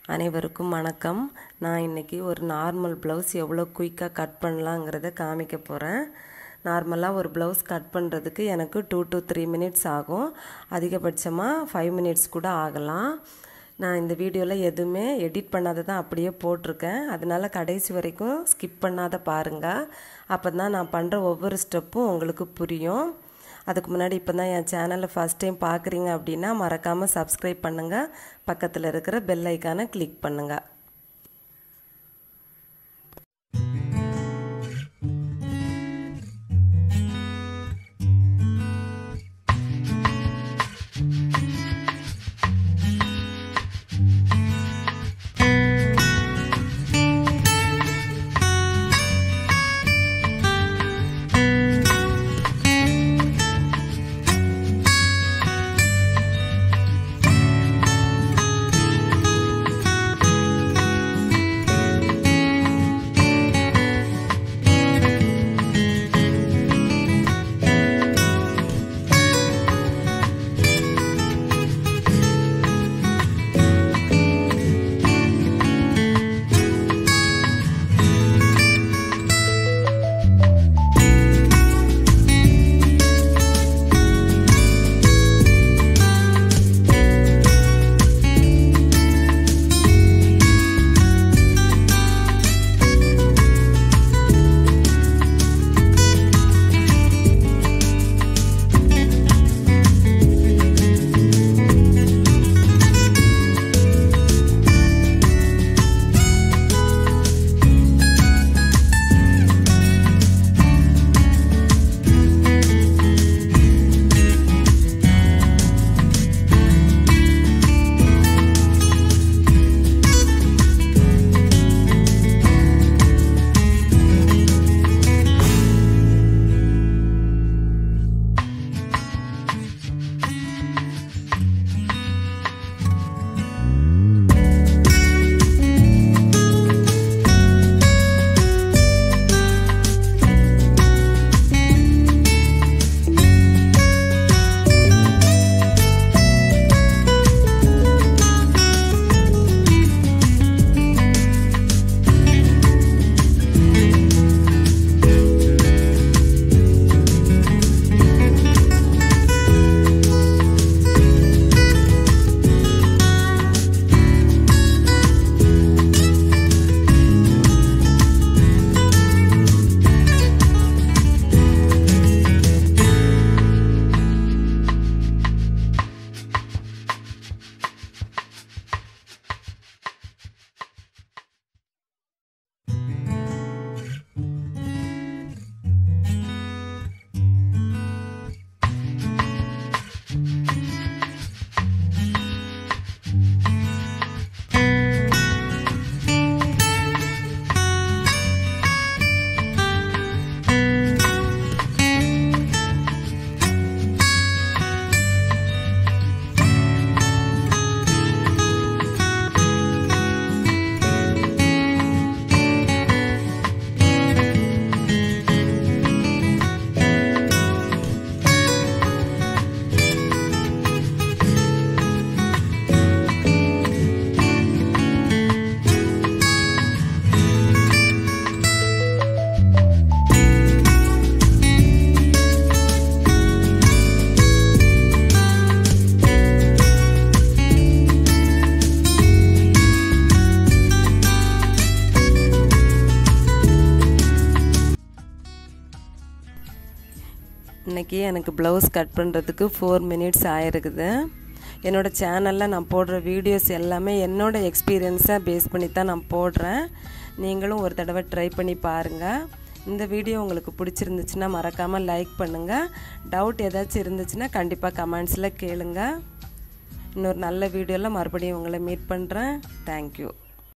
அனைவருக்கும் வணக்கம் நான் இன்றைக்கி ஒரு நார்மல் ப்ளவுஸ் எவ்வளோ குயிக்காக கட் பண்ணலாங்கிறத காமிக்க போகிறேன் நார்மலாக ஒரு ப்ளவுஸ் கட் பண்ணுறதுக்கு எனக்கு டூ டு த்ரீ மினிட்ஸ் ஆகும் அதிகபட்சமாக ஃபைவ் மினிட்ஸ் கூட ஆகலாம் நான் இந்த வீடியோவில் எதுவுமே எடிட் பண்ணாத தான் அப்படியே போட்டிருக்கேன் அதனால் கடைசி வரைக்கும் ஸ்கிப் பண்ணாத பாருங்கள் அப்போ தான் நான் பண்ணுற ஒவ்வொரு ஸ்டெப்பும் உங்களுக்கு புரியும் அதுக்கு முன்னாடி இப்போ தான் என் சேனலை ஃபஸ்ட் டைம் பார்க்குறீங்க அப்படின்னா மறக்காமல் சப்ஸ்கிரைப் பண்ணுங்கள் பக்கத்தில் இருக்கிற பெல் ஐக்கானை கிளிக் பண்ணுங்கள் இன்றைக்கி எனக்கு ப்ளவுஸ் கட் பண்ணுறதுக்கு ஃபோர் மினிட்ஸ் ஆயிருக்குது என்னோடய சேனலில் நான் போடுற வீடியோஸ் எல்லாமே என்னோடய எக்ஸ்பீரியன்ஸை பேஸ் பண்ணி தான் நான் போடுறேன் நீங்களும் ஒரு தடவை ட்ரை பண்ணி பாருங்கள் இந்த வீடியோ உங்களுக்கு பிடிச்சிருந்துச்சுன்னா மறக்காமல் லைக் பண்ணுங்கள் டவுட் ஏதாச்சும் இருந்துச்சுன்னா கண்டிப்பாக கமெண்ட்ஸில் கேளுங்க இன்னொரு நல்ல வீடியோவில் மறுபடியும் உங்களை மீட் பண்ணுறேன் தேங்க்யூ